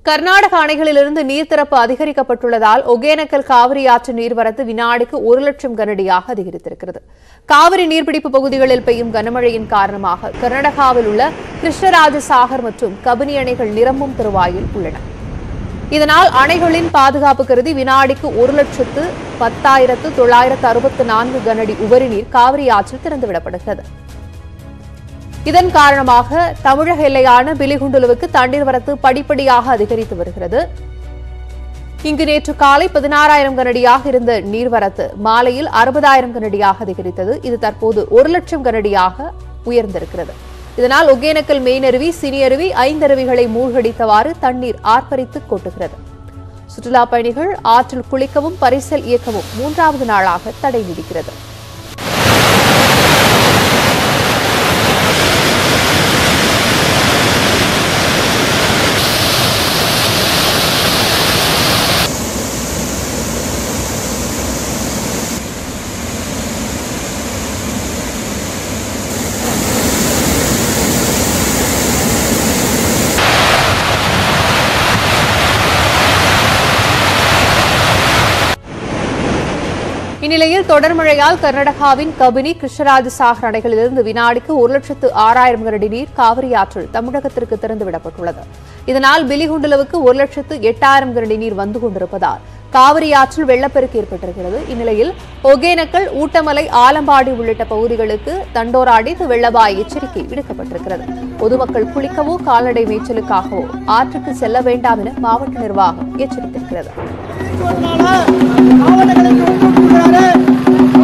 கர்நாடக அணைகளிலிருந்து நீர்த்திறப்பு அதிகரிக்கப்பட்டுள்ளதால் ஒகேனக்கல் காவிரி ஆற்று நீர்வரத்து வினாடிக்கு ஒரு லட்சம் கனடியாக அதிகரித்திருக்கிறது காவிரி நீர்பிடிப்பு பகுதிகளில் பெய்யும் கனமழையின் காரணமாக கர்நாடகாவில் உள்ள கிருஷ்ணராஜ சாகர் மற்றும் கபினி அணைகள் நிரம்பும் தருவாயில் உள்ளன இதனால் அணைகளின் பாதுகாப்பு கருதி வினாடிக்கு ஒரு லட்சத்து பத்தாயிரத்து தொள்ளாயிரத்து அறுபத்து நான்கு கனஅடி உபரி நீர் காவிரி ஆற்றில் திறந்துவிடப்படுகிறது இதன் காரணமாக தமிழக எல்லையான பிலிகுண்டுலுவுக்கு தண்ணீர் வரத்து படிப்படியாக அதிகரித்து வருகிறது இங்கு நேற்று காலை பதினாறாயிரம் கனடியாக இருந்த நீர்வரத்து மாலையில் அறுபதாயிரம் கனடியாக அதிகரித்தது இது தற்போது ஒரு லட்சம் கனடியாக உயர்ந்திருக்கிறது இதனால் ஒகேனக்கல் மெயினருவி சினியருவி ஐந்தருவிகளை மூழ்கடித்தவாறு தண்ணீர் ஆர்ப்பரித்து கொட்டுகிறது சுற்றுலா பயணிகள் ஆற்றில் குளிக்கவும் பரிசல் இயக்கவும் மூன்றாவது நாளாக தடை நீடிக்கிறது இந்நிலையில் தொடர் மழையால் கர்நாடகாவின் கபினி கிருஷ்ணராஜ சாகர் அணைகளிலிருந்து வினாடிக்கு ஒரு லட்சத்து ஆறாயிரம் கனடி நீர் காவிரி ஆற்றில் தமிழகத்திற்கு திறந்துவிடப்பட்டுள்ளது இதனால் பிலிகுண்டுலுவுக்கு ஒரு லட்சத்து எட்டாயிரம் கனடி நீர் வந்து கொண்டிருப்பதால் காவிரி ஆற்றில் வெள்ளப்பெருக்கு ஏற்பட்டிருக்கிறது இந்நிலையில் ஒகேனக்கல் ஊட்டமலை ஆலம்பாடி உள்ளிட்ட பகுதிகளுக்கு தண்டோராடி வெள்ளபாய் எச்சரிக்கை விடுக்கப்பட்டிருக்கிறது பொதுமக்கள் குளிக்கவோ கால்நடை மேய்ச்சலுக்காகவோ ஆற்றுக்கு செல்ல வேண்டாம் என மாவட்ட நிர்வாகம் எச்சரித்திருக்கிறது மாவட்டங்களுக்கு ஒப்புக்கொடுக்கிறாரு